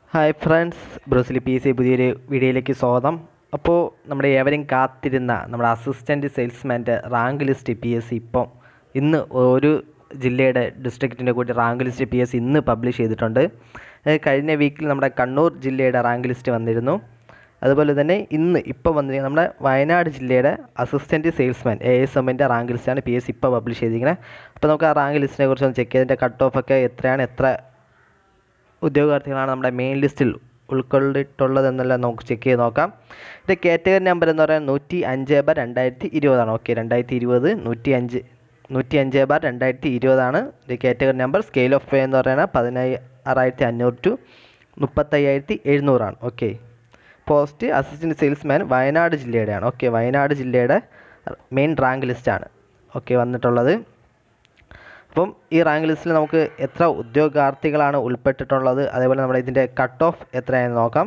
hi friends Bruce Lee P C പുതിയൊരു വീഡിയോയിലേക്ക് സ്വാഗതം അപ്പോൾ നമ്മുടെ ഏവരും കാത്തിരുന്ന നമ്മുടെ അസിസ്റ്റൻറ്റ് സെയിൽസ്മാൻ്റെ rank list P S C ഇപ്പം ഇന്ന് ഒരു ജില്ലയുടെ ഡിസ്ട്രിക്റ്റിൻ്റെ കൂടി rank list P S C ഇന്ന് പബ്ലിഷ് ചെയ്തിട്ടുണ്ട് അത് കഴിഞ്ഞ വീക്കിൽ നമ്മുടെ കണ്ണൂർ ജില്ലയുടെ റാങ്ക് ലിസ്റ്റ് വന്നിരുന്നു അതുപോലെ തന്നെ ഇന്ന് ഇപ്പോൾ വന്നിരിക്കുന്നത് നമ്മുടെ വയനാട് ജില്ലയുടെ അസിസ്റ്റൻറ്റ് സെയിൽസ്മാൻ എ എസ് എമ്മിൻ്റെ റാങ്ക് ലിസ്റ്റാണ് പി എസ് സി ഇപ്പോൾ പബ്ലിഷ് ചെയ്തിരിക്കുന്നത് അപ്പോൾ നമുക്ക് ആ റാങ്ക് ലിസ്റ്റിനെ കുറിച്ച് ഒന്ന് ചെക്ക് ചെയ്തതിൻ്റെ കട്ട് ഓഫ് ഒക്കെ എത്രയാണ് എത്ര ഉദ്യോഗാർത്ഥികളാണ് നമ്മുടെ മെയിൻ ലിസ്റ്റിൽ ഉൾക്കൊള്ളിട്ടുള്ളത് എന്നെല്ലാം നമുക്ക് ചെക്ക് ചെയ്ത് നോക്കാം ഇത് കാറ്റഗറി നമ്പർ എന്ന് പറയുന്നത് നൂറ്റി അഞ്ച് ബാർ രണ്ടായിരത്തി ഇരുപതാണ് ഓക്കെ രണ്ടായിരത്തി ഇരുപത് നൂറ്റി അഞ്ച് നൂറ്റി അഞ്ച് ബാർ രണ്ടായിരത്തി ഇരുപതാണ് ഇത് category number scale of pay എന്ന് പറയുന്നത് പതിനാറായിരത്തി അഞ്ഞൂറ് ടു മുപ്പത്തയ്യായിരത്തി എഴുന്നൂറാണ് okay post assistant salesman Wayanad ജില്ലയുടെയാണ് ഓക്കെ വയനാട് ജില്ലയുടെ മെയിൻ റാങ്ക് ലിസ്റ്റാണ് ഓക്കെ വന്നിട്ടുള്ളത് അപ്പം ഈ റാങ്ക് ലിസ്റ്റിൽ നമുക്ക് എത്ര ഉദ്യോഗാർത്ഥികളാണ് ഉൾപ്പെട്ടിട്ടുള്ളത് അതേപോലെ നമ്മുടെ ഇതിൻ്റെ കട്ട് ഓഫ് എത്രയാണെന്ന് നോക്കാം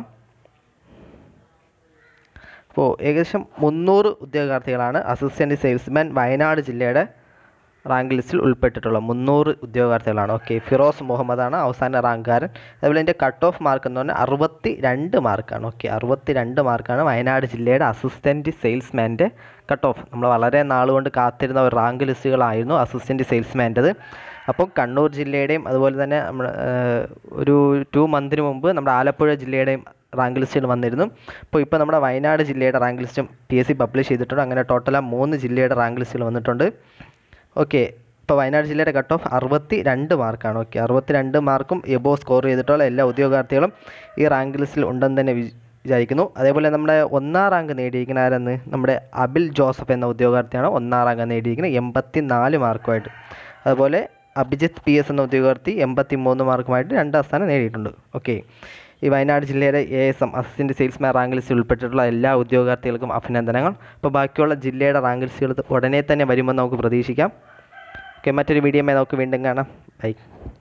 അപ്പോൾ ഏകദേശം മുന്നൂറ് ഉദ്യോഗാർത്ഥികളാണ് അസിസ്റ്റൻറ്റ് സെയിൽസ്മാൻ വയനാട് ജില്ലയുടെ റാങ്ക് ലിസ്റ്റിൽ ഉൾപ്പെട്ടിട്ടുള്ളത് മുന്നൂറ് ഉദ്യോഗാർത്ഥികളാണ് ഓക്കെ ഫിറോസ് മുഹമ്മദാണ് അവസാന റാങ്കുകാരൻ അതുപോലെ ഇതിൻ്റെ കട്ട് ഓഫ് മാർക്ക് എന്ന് പറഞ്ഞാൽ അറുപത്തി രണ്ട് മാർക്കാണ് ഓക്കെ അറുപത്തി രണ്ട് മാർക്കാണ് വയനാട് ജില്ലയുടെ അസിസ്റ്റൻറ്റ് സെയിൽസ്മാൻ്റെ കട്ട് ഓഫ് നമ്മൾ വളരെ നാളുകൊണ്ട് കാത്തിരുന്ന ഒരു റാങ്ക് ലിസ്റ്റുകളായിരുന്നു അസിസ്റ്റൻറ്റ് സെയിൽസ്മാൻ്റെത് അപ്പോൾ കണ്ണൂർ ജില്ലയുടെയും അതുപോലെ തന്നെ നമ്മൾ ഒരു ടു മന്തിന് മുമ്പ് നമ്മുടെ ആലപ്പുഴ ജില്ലയുടെയും റാങ്ക് ലിസ്റ്റുകൾ വന്നിരുന്നു അപ്പോൾ ഇപ്പോൾ നമ്മുടെ വയനാട് ജില്ലയുടെ റാങ്ക് ലിസ്റ്റും പി എസ് സി പബ്ലിഷ് ചെയ്തിട്ടുണ്ട് അങ്ങനെ ടോട്ടൽ മൂന്ന് ജില്ലയുടെ റാങ്ക് ലിസ്റ്റുകൾ വന്നിട്ടുണ്ട് ഓക്കെ ഇപ്പോൾ വയനാട് ജില്ലയുടെ കട്ട് ഓഫ് അറുപത്തി രണ്ട് മാർക്കാണ് ഓക്കെ അറുപത്തി രണ്ട് മാർക്കും എബോ സ്കോർ ചെയ്തിട്ടുള്ള എല്ലാ ഉദ്യോഗാർത്ഥികളും ഈ റാങ്ക് ലിസ്റ്റിൽ ഉണ്ടെന്ന് തന്നെ വി- വിചാരിക്കുന്നു അതേപോലെ നമ്മുടെ ഒന്നാം റാങ്ക് നേടിയിരിക്കുന്ന ആരെന്ന് നമ്മുടെ അബിൽ ജോസഫ് എന്ന ഉദ്യോഗാർത്ഥിയാണ് ഒന്നാം റാങ്ക് നേടിയിരിക്കുന്നത് എൺപത്തി നാല് മാർക്കുമായിട്ട് അതുപോലെ അഭിജിത്ത് പി എസ് എന്ന ഉദ്യോഗാർത്ഥി എൺപത്തി മൂന്ന് മാർക്കുമായിട്ട് രണ്ടാം സ്ഥാനം നേടിയിട്ടുണ്ട് ഓക്കെ ഈ വയനാട് ജില്ലയുടെ A S M assistant salesman rank ലിസ്റ്റിൽ ഉൾപ്പെട്ടിട്ടുള്ള എല്ലാ ഉദ്യോഗാർത്ഥികൾക്കും അഭിനന്ദനങ്ങൾ അപ്പോൾ ബാക്കിയുള്ള ജില്ലയുടെ റാങ്ക് ലിസ്റ്റുകൾ ഉടനെ തന്നെ വരുമെന്ന് നമുക്ക് പ്രതീക്ഷിക്കാം ഓക്കെ മറ്റൊരു വീഡിയോമായി നമുക്ക് വീണ്ടും കാണാം ബൈ